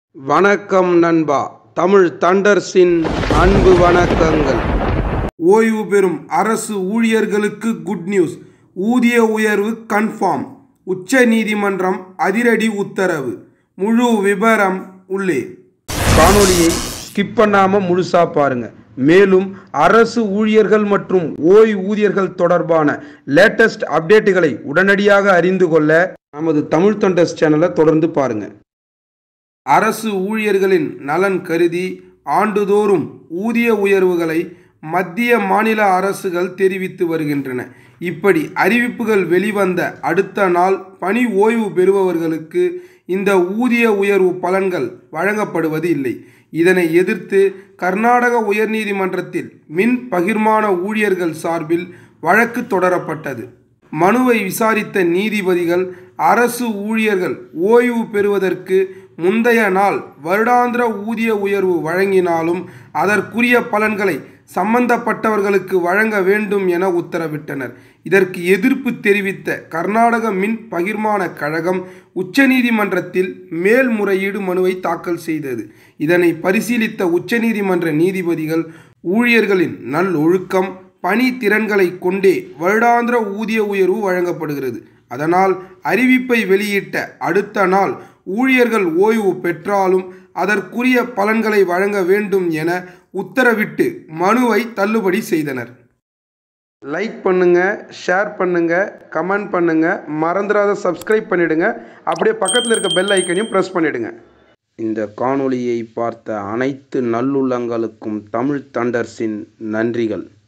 வணக்கம் நண்பா தமிழ் தண்டர்ஸின் அன்பு வணக்கங்கள் ஓய்வு பெறும் அரசு ஊழியர்களுக்கு குட் நியூஸ் ஊதிய உயர்வு கன்ஃபார்ம் உச்ச நீதிமன்றம் அதிரடி உத்தரவு முழு விபரம் உள்ளே காணொளியை ஸ்கிப் பண்ணாம முழுசா பாருங்க மேலும் அரசு ஊழியர்கள் மற்றும் ஓய்வூதியர்கள் தொடர்பான லேட்டஸ்ட் அப்டேட்டுகளை உடனடியாக அறிந்து கொள்ள நமது தமிழ் தண்டர்ஸ் சேனலை தொடர்ந்து பாருங்க அரசு ஊழியர்களின் நலன் கருதி ஆண்டுதோறும் ஊதிய உயர்வுகளை மத்திய மாநில அரசுகள் தெரிவித்து வருகின்றன இப்படி அறிவிப்புகள் வெளிவந்த அடுத்த நாள் பணி ஓய்வு பெறுபவர்களுக்கு இந்த ஊதிய உயர்வு பலன்கள் வழங்கப்படுவது இல்லை இதனை எதிர்த்து கர்நாடக உயர்நீதிமன்றத்தில் மின் பகிர்மான ஊழியர்கள் சார்பில் வழக்கு தொடரப்பட்டது மனுவை விசாரித்த நீதிபதிகள் அரசு ஊழியர்கள் ஓய்வு பெறுவதற்கு முந்தைய நாள் வருடாந்திர ஊதிய உயர்வு வழங்கினாலும் அதற்குரிய பலன்களை சம்பந்தப்பட்டவர்களுக்கு வழங்க வேண்டும் என உத்தரவிட்டனர் இதற்கு எதிர்ப்பு தெரிவித்த கர்நாடக மின் பகிர்மான கழகம் உச்சநீதிமன்றத்தில் மேல்முறையீடு மனுவை தாக்கல் செய்தது இதனை பரிசீலித்த உச்சநீதிமன்ற நீதிபதிகள் ஊழியர்களின் நல்லொழுக்கம் பணி திறன்களை கொண்டே வருடாந்திர ஊதிய உயர்வு வழங்கப்படுகிறது அதனால் அறிவிப்பை வெளியிட்ட அடுத்த நாள் ஊழியர்கள் ஓய்வு பெற்றாலும் அதற்குரிய பலன்களை வழங்க வேண்டும் என உத்தரவிட்டு மனுவை தள்ளுபடி செய்தனர் லைக் பண்ணுங்க ஷேர் பண்ணுங்க கமெண்ட் பண்ணுங்க மறந்துடாத சப்ஸ்கிரைப் பண்ணிடுங்க அப்படியே பக்கத்தில் இருக்க பெல் ஐக்கனையும் ப்ரெஸ் பண்ணிடுங்க இந்த காணொளியை பார்த்த அனைத்து நல்லுள்ளங்களுக்கும் தமிழ் தண்டர்ஸின் நன்றிகள்